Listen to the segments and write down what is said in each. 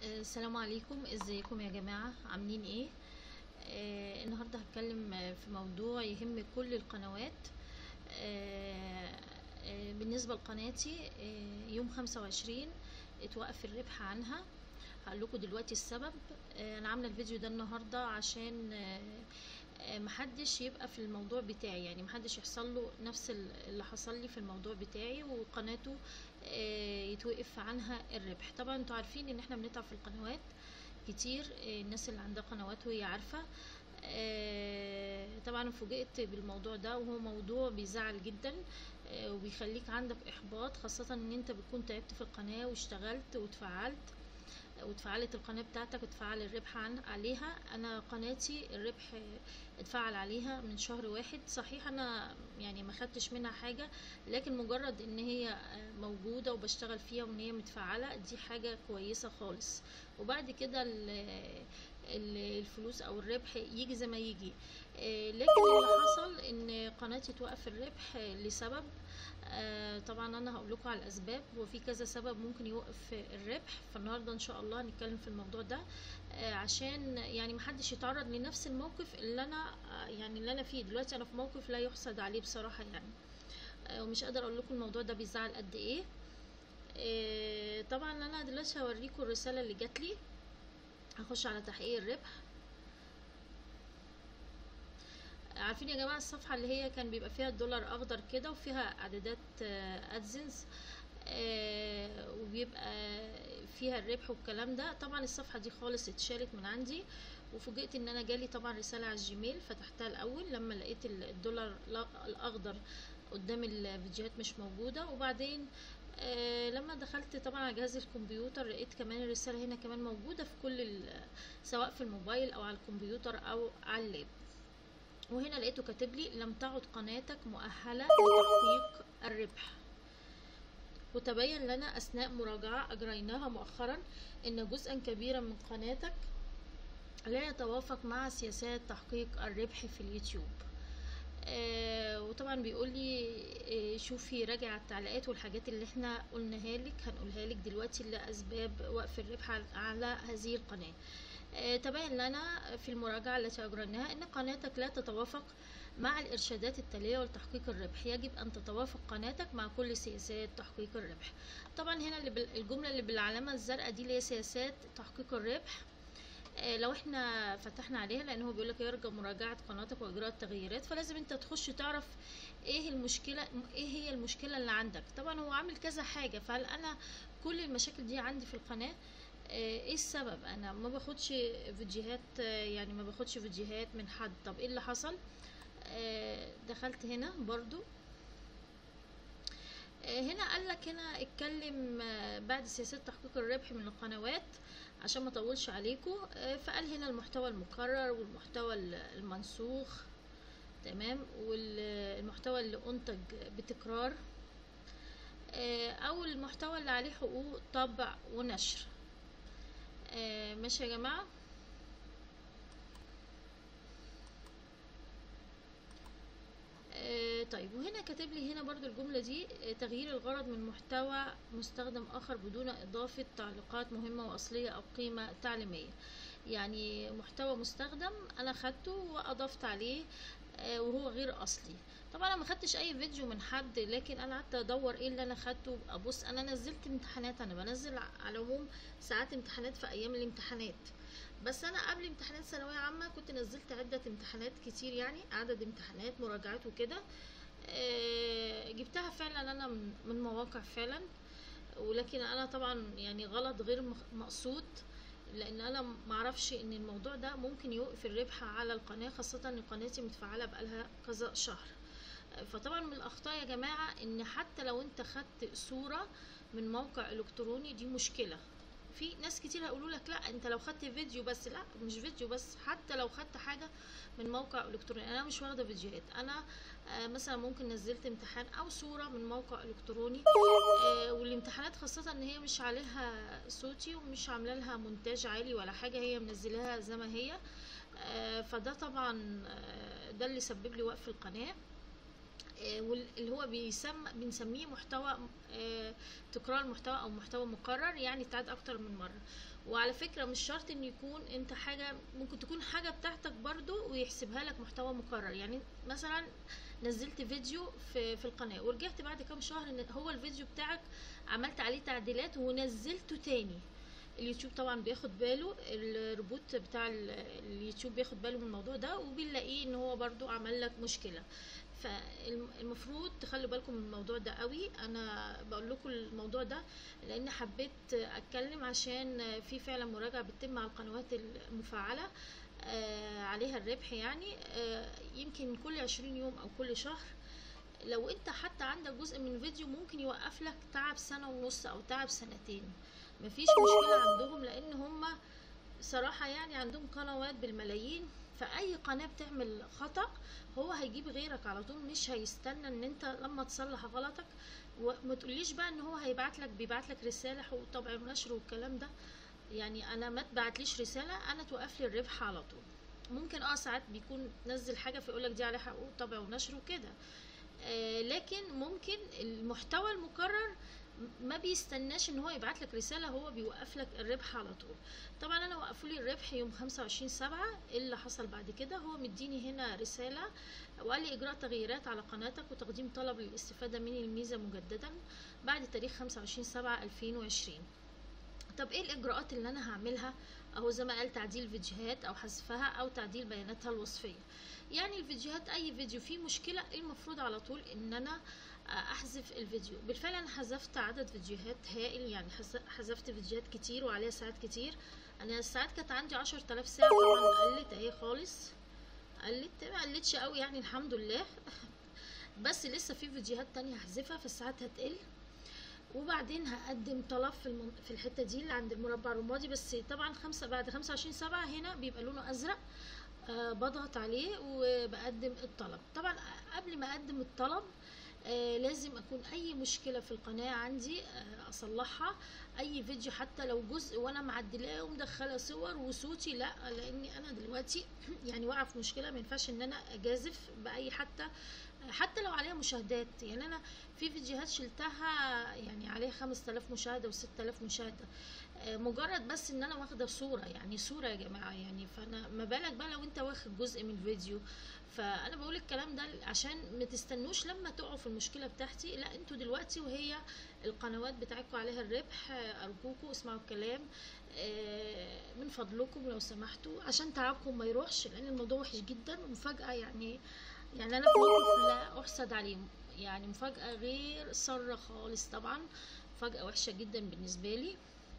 آه، السلام عليكم ازيكم يا جماعة عاملين ايه آه النهاردة هتكلم آه، في موضوع يهم كل القنوات آه آه بالنسبة لقناتي آه يوم خمسة وعشرين اتوقف الربح عنها هقول لكم دلوقتي السبب آه انا عاملة الفيديو ده النهاردة عشان آه آه، محدش يبقى في الموضوع بتاعي يعني محدش يحصل له نفس ال- اللي حصل لي في الموضوع بتاعي وقناته آه، يتوقف عنها الربح طبعا انتوا عارفين ان احنا بنتعب في القنوات كتير آه، الناس اللي عندها قنوات وهي عارفة آه، طبعا فوجئت بالموضوع ده وهو موضوع بيزعل جدا آه، وبيخليك عندك احباط خاصة ان انت بتكون تعبت في القناة واشتغلت واتفعلت واتفعلت القناة بتاعتك واتفعل الربح عن عليها انا قناتي الربح اتفعل عليها من شهر واحد صحيح انا يعني ما خدتش منها حاجة لكن مجرد ان هي موجودة وبشتغل فيها وان هي متفعلة دي حاجة كويسة خالص وبعد كده ال- ال- الفلوس او الربح يجي زي ما يجي آه، لكن اللي حصل ان قناتي توقف الربح لسبب آه، طبعا انا هقول لكم على الاسباب وفي كذا سبب ممكن يوقف الربح فالنهارده ان شاء الله هنتكلم في الموضوع ده آه، عشان يعني محدش يتعرض لنفس الموقف اللي انا آه، يعني اللي انا فيه دلوقتي انا في موقف لا يحسد عليه بصراحه يعني آه، ومش قادره اقول لكم الموضوع ده بيزعل قد ايه آه، طبعا انا دلوقتي هوريكم الرساله اللي جات لي هخش على تحقيق الربح عارفين يا جماعه الصفحه اللي هي كان بيبقى فيها الدولار اخضر كده وفيها اعدادات ادزنس وبيبقى فيها الربح والكلام ده طبعا الصفحه دي خالص اتشالت من عندي وفوجئت ان انا جالي طبعا رساله على الجيميل فتحتها الاول لما لقيت ال- الدولار الأ- الاخضر قدام الفيديوهات مش موجوده وبعدين آه لما دخلت طبعا على جهاز الكمبيوتر لقيت كمان الرساله هنا كمان موجوده في كل ال- سواء في الموبايل او على الكمبيوتر او على اللاب وهنا لقيته كاتب لي لم تعد قناتك مؤهلة لتحقيق الربح وتبين لنا أثناء مراجعة أجريناها مؤخرا أن جزءا كبيرا من قناتك لا يتوافق مع سياسات تحقيق الربح في اليوتيوب آه وطبعا بيقول لي آه شوفي راجع التعليقات والحاجات اللي احنا قلناها لك هنقولها لك دلوقتي لأسباب وقف الربح على- على هذه القناة آه، تبين لنا في المراجعة التي أجريناها أن قناتك لا تتوافق مع الإرشادات التالية لتحقيق الربح يجب أن تتوافق قناتك مع كل سياسات تحقيق الربح طبعا هنا اللي بال- الجملة اللي بالعلامة الزرقاء دي اللي هي سياسات تحقيق الربح آه، لو احنا فتحنا عليها لان هو بيقول لك يرجى مراجعه قناتك واجراء التغييرات فلازم انت تخش تعرف ايه المشكله ايه هي المشكله اللي عندك طبعا هو عامل كذا حاجه فهل انا كل المشاكل دي عندي في القناه آه، ايه السبب انا ما باخدش فيديوهات آه، يعني ما باخدش فيديوهات من حد طب ايه اللي حصل آه، دخلت هنا برضو آه، هنا قال لك هنا اتكلم آه، بعد سياسات تحقيق الربح من القنوات عشان ما اطولش عليكم آه، فقال هنا المحتوى المكرر والمحتوى ال- المنسوخ تمام والمحتوى اللي انتج بتكرار آه، او المحتوى اللي عليه حقوق طبع ونشر آه، ماشي يا جماعه آه، طيب وهنا كاتب لي هنا برضو الجملة دي آه، تغيير الغرض من محتوى مستخدم آخر بدون إضافة تعليقات مهمة وأصلية أو قيمة تعليمية يعني محتوى مستخدم أنا خدته وأضفت عليه آه، وهو غير أصلي طبعا أنا ما خدتش أي فيديو من حد لكن أنا قعدت أدور إيه اللي أنا خدته أبص أنا نزلت امتحانات أنا بنزل على العموم ساعات امتحانات في أيام الامتحانات بس انا قبل امتحانات ثانويه عامه كنت نزلت عده امتحانات كتير يعني عدد امتحانات مراجعات وكده آه، جبتها فعلا انا من من مواقع فعلا ولكن انا طبعا يعني غلط غير مخ- مقصود لان انا معرفش ان الموضوع ده ممكن يوقف الربح على القناه خاصه ان قناتي متفعله بقالها كذا شهر فطبعا من الاخطاء يا جماعه ان حتى لو انت خدت صوره من موقع الكتروني دي مشكله في ناس كتير هيقولوا لك لا انت لو خدت فيديو بس لا مش فيديو بس حتى لو خدت حاجه من موقع الكتروني انا مش واخده فيديوهات انا آه مثلا ممكن نزلت امتحان او صوره من موقع الكتروني آه والامتحانات خاصه ان هي مش عليها صوتي ومش عامله لها مونتاج عالي ولا حاجه هي منزلاها زي ما هي آه فده طبعا آه ده اللي سبب لي وقف القناه آه، وال- اللي هو بيسمى بنسميه محتوى آه، تكرار المحتوى او محتوى مكرر يعني تعاد اكتر من مره وعلى فكره مش شرط ان يكون انت حاجه ممكن تكون حاجه بتاعتك برضو ويحسبها لك محتوى مكرر يعني مثلا نزلت فيديو في في القناه ورجعت بعد كام شهر ان هو الفيديو بتاعك عملت عليه تعديلات ونزلته تاني اليوتيوب طبعا بياخد باله الروبوت بتاع ال- اليوتيوب بياخد باله من الموضوع ده وبنلاقيه ان هو برضو عمل لك مشكله فالمفروض تخلوا بالكم من الموضوع ده قوي انا بقول لكم الموضوع ده لان حبيت اتكلم عشان في فعلا مراجعه بتتم على القنوات المفعله آه، عليها الربح يعني آه، يمكن كل عشرين يوم او كل شهر لو انت حتى عندك جزء من فيديو ممكن يوقف لك تعب سنه ونص او تعب سنتين مفيش مشكله عندهم لان هم صراحة يعني عندهم قنوات بالملايين فأي قناة بتعمل خطأ هو هيجيب غيرك على طول مش هيستنى ان انت لما تصلح غلطك وما تقوليش بقى ان هو هيبعت لك بيبعت لك رسالة حقوق طبع ونشر والكلام ده يعني انا ما تبعتليش رسالة انا توقف لي الربح على طول ممكن اه ساعات بيكون نزل حاجة فيقولك دي عليها حقوق طبع ونشر وكده آه لكن ممكن المحتوى المكرر ما بيستناش ان هو يبعت لك رساله هو بيوقف لك الربح على طول طبعا انا وقفوا لي الربح يوم 25 سبعة ايه اللي حصل بعد كده هو مديني هنا رساله وقال لي اجراء تغييرات على قناتك وتقديم طلب للاستفاده من الميزه مجددا بعد تاريخ 25 سبعة 2020 طب ايه الاجراءات اللي انا هعملها اهو زي ما قال تعديل فيديوهات او حذفها او تعديل بياناتها الوصفيه يعني الفيديوهات اي فيديو فيه مشكله المفروض على طول ان انا احذف الفيديو بالفعل انا حذفت عدد فيديوهات هائل يعني حذ- حذفت فيديوهات كتير وعليها ساعات كتير انا الساعات كانت عندي عشر تلاف ساعة طبعا قلت اهي خالص قلت ما قلتش قوي يعني الحمد لله بس لسه في فيديوهات تانية هحذفها فالساعات هتقل وبعدين هقدم طلب في المن... في الحته دي اللي عند المربع الرمادي بس طبعا خمسة بعد خمسة وعشرين سبعة هنا بيبقى لونه ازرق آه بضغط عليه وبقدم الطلب طبعا قبل ما اقدم الطلب آه لازم اكون اي مشكله في القناه عندي آه اصلحها اي فيديو حتى لو جزء وانا معدلاه ومدخله صور وصوتي لا لاني انا دلوقتي يعني واقعه في مشكله ما ينفعش ان انا اجازف باي حتى حتى لو عليها مشاهدات يعني انا في فيديوهات شلتها يعني عليها خمس تلاف مشاهده وست تلاف مشاهده آه، مجرد بس ان انا واخده صوره يعني صوره يا جماعه يعني فانا ما بالك بقى لو انت واخد جزء من فيديو فانا بقول الكلام ده عشان ما تستنوش لما تقعوا في المشكله بتاعتي لا انتوا دلوقتي وهي القنوات بتاعتكم عليها الربح آه، ارجوكم اسمعوا الكلام آه، من فضلكم لو سمحتوا عشان تعبكم ما يروحش لان الموضوع وحش جدا ومفاجاه يعني يعني انا في موقف لا احسد عليه يعني مفاجاه غير ساره خالص طبعا مفاجاه وحشه جدا بالنسبه لي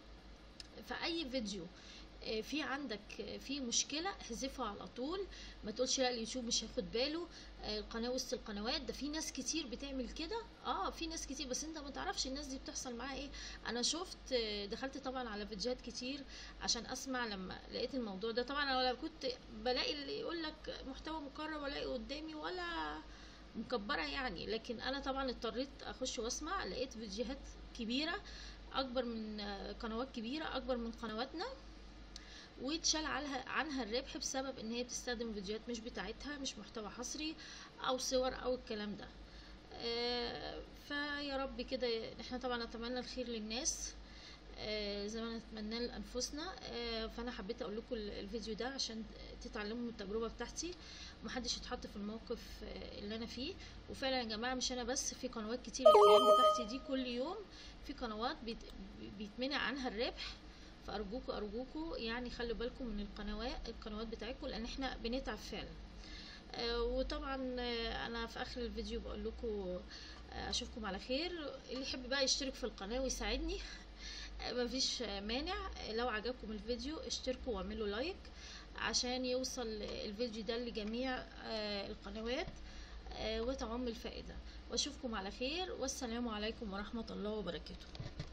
فاي فيديو آه، في عندك آه، في مشكله احذفه على طول ما تقولش لا اليوتيوب مش هياخد باله آه، القناه وسط القنوات ده في ناس كتير بتعمل كده اه في ناس كتير بس انت ما تعرفش الناس دي بتحصل معاها ايه انا شفت آه، دخلت طبعا على فيديوهات كتير عشان اسمع لما لقيت الموضوع ده طبعا انا لو كنت بلاقي اللي يقول لك محتوى مكرر والاقي قدامي ولا مكبره يعني لكن انا طبعا اضطريت اخش واسمع لقيت فيديوهات كبيره اكبر من آه، قنوات كبيره اكبر من قنواتنا واتشال عنها عنها الربح بسبب ان هي بتستخدم فيديوهات مش بتاعتها مش محتوى حصري او صور او الكلام ده آه، فيا رب كده احنا طبعا نتمنى الخير للناس آه، زي ما نتمناه لانفسنا آه، فانا حبيت اقول لكم الفيديو ده عشان تتعلموا من التجربه بتاعتي محدش يتحط في الموقف آه، اللي انا فيه وفعلا يا جماعه مش انا بس في قنوات كتير الايام بتاعتي دي كل يوم في قنوات بيت بيتمنع عنها الربح فارجوكوا ارجوكوا يعني خلوا بالكم من القنوات القنوات بتاعتكم لان احنا بنتعب فعلا آه، وطبعا آه، انا في اخر الفيديو بقول لكم اشوفكم على خير اللي يحب بقى يشترك في القناه ويساعدني آه، مفيش آه، مانع آه، لو عجبكم الفيديو اشتركوا واعملوا لايك عشان يوصل الفيديو ده لجميع آه، القنوات آه، وتعم الفائدة واشوفكم على خير والسلام عليكم ورحمة الله وبركاته